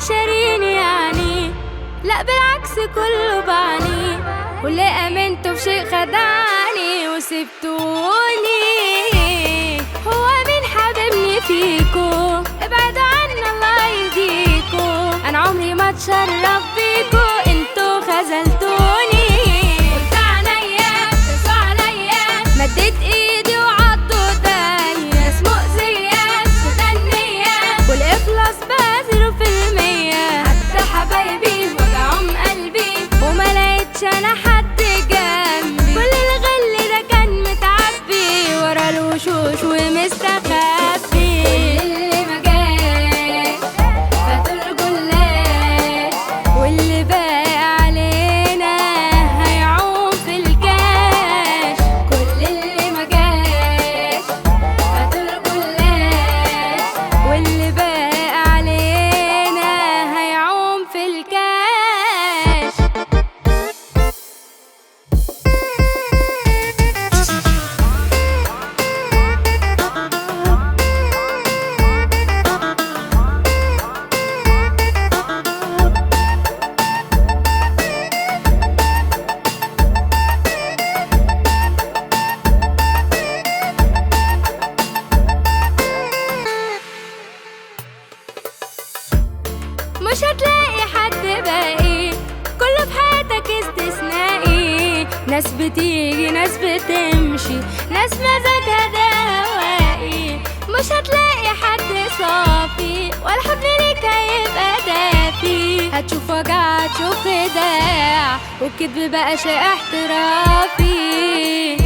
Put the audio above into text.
شاريني يعني لا بالعكس كله بعني واللي امنته في شيء خدعني وسبتوني هو مين حاببني فيكو ابعدوا عني الله يهديكو انا عمري ما اتشرف بيكو انتو خذلتوني قلت عليا دسوا عليا مديت ايدي وعضوا ايديا ناس مؤذية مستنية والاخلاص بزيرو في المية حتى حبايبي وجعهم قلبي وما لقيتش انا حد جنبي كل الغل ده كان متعبي ورا الوشوش ومستخبي اللي ما جاش فاتوا الجلاش واللي باقي علينا هيعوم في الكاش كل اللي ما جاش فاتوا الجلاش واللي باقي علينا هيعوم في الكاش مش هتلاقي حد باقي كله في حياتك استثنائي ناس بتيجي ناس بتمشي ناس مزاجها دوائي مش هتلاقي حد صافي ولا حب ليك هيبقى دافي هتشوف وجع هتشوف خداع والكدب بقى شيء احترافي